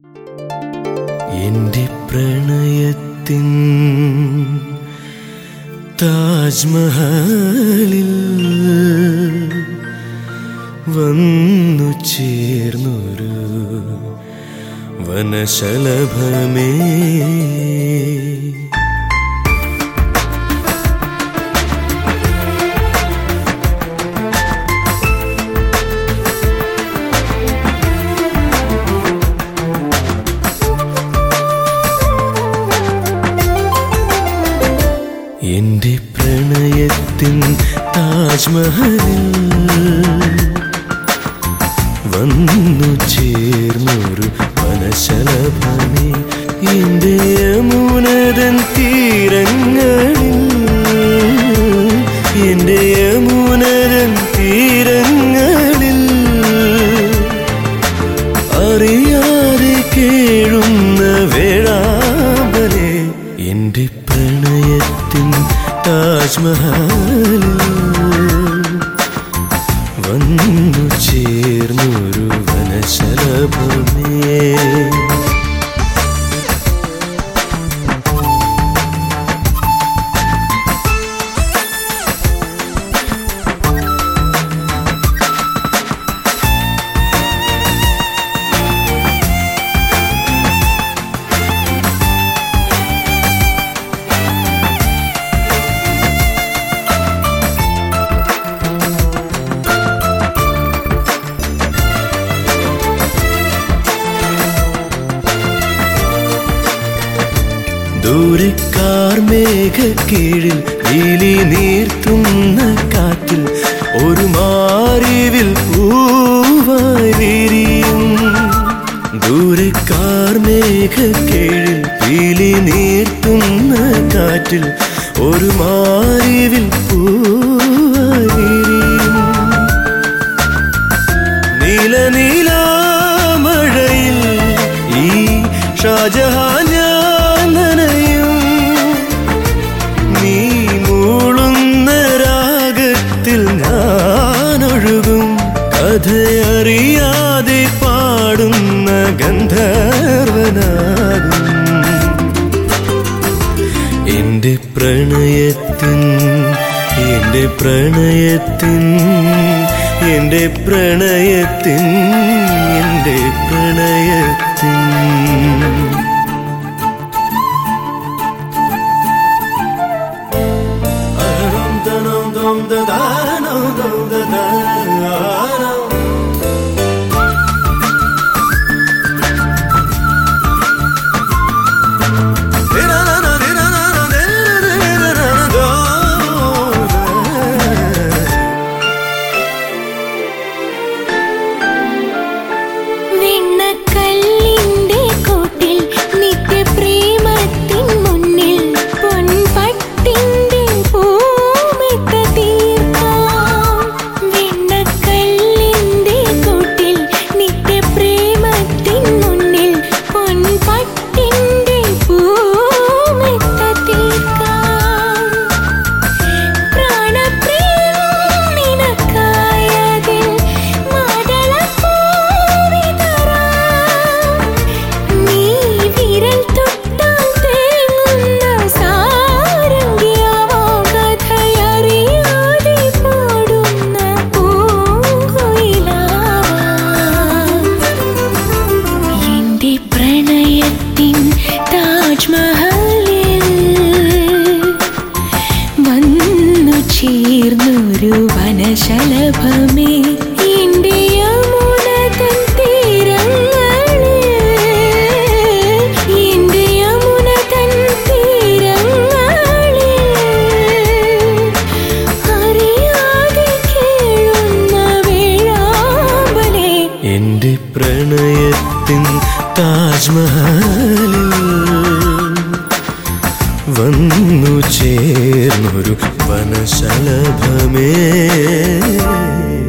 എന്റെ പ്രണയത്തിൻ താജ്മഹലിൽ വന്നു ചേർന്നൊരു വനശലഭമേ എന്റെ പ്രണയത്തിൻ താജ്മഹലിൽ വന്നു ചേർന്നൊരു വനശലഭമേ എന്റെ യമുനതൻ തീരങ്ങളിൽ എന്റെ യമുനതൻ തീരങ്ങളിൽ അറിയാതെ കേഴുന്ന വേഴാമ്പലെ എന്റെ പ്രണയത്തിൻ താജ്മഹലിൽ വന്നു ചേർന്നൊരു വനശലഭമേ ദൂരക്കാർ മേഘക്കീഴിൽ നീലി നീർത്തുന്ന കാറ്റിൽ ഒരു മാറിവിൽ പൂവായി വിരിയും ദൂരക്കാർ മേഘക്കീഴിൽ പീലി നീർത്തുന്ന കാറ്റിൽ ഒരു മാറിവിൽ പൂവായി വിരിയും നീല നീലാമഴയിൽ ഈ ഷാജഹാൻ ഞാൻ നനയും നീ മൂളുന്ന രാഗത്തിൽ ഞാൻ ഒഴുകും കഥയറിയാതെ പാടുന്ന ഗന്ധർവനാകും എന്റെ പ്രണയത്തിൻ എന്റെ പ്രണയത്തിൻ എന്റെ പ്രണയത്തിൻ എന്റെ പ്രണയത്തിൻ അരം തനം ദം ദദാനം ദം ദദാനം. ധിരനന ധിരനന ധിരനന ദോ. വെണ്ണക്കല്ലിന്റെ കൂട്ടിൽ നിത്യപ്രേമത്തിൻ മുന്നിൽ പൊൻപട്ടിന്റെ പൂമെത്ത തീർക്കാം വെണ്ണക്കല്ലിന്റെ കൂട്ടിൽ നിത്യപ്രേമത്തിൻ മുന്നിൽ പൊൻപട്ടിന്റെ പൂമെത്ത തീർക്കാം പ്രാണപ്രിയം നിനക്കായതിൽ മാതളപ്പൂവിതറാം. നീ വിരൽ തൊട്ടാൽ തേങ്ങുന്ന സാരംഗിയാവാം. കഥയറിയാതെ പാടുന്ന പൂങ്കുയിലാവാം. എന്റെ പ്രണയത്തിൻ താജ്മഹലിൽ വന്നു ചേർന്നൊരു വനശലഭമേ എന്റെ യമുനതൻ തീരങ്ങളിൽ എന്റെ യമുനതൻ തീരങ്ങളിൽ അറിയാതെ കേഴുന്ന വേഴാമ്പലേ എന്റെ പ്രണയത്തിൻ താജ്മഹലിൽ വന്നു ചേർന്നൊരു വനശലഭമേ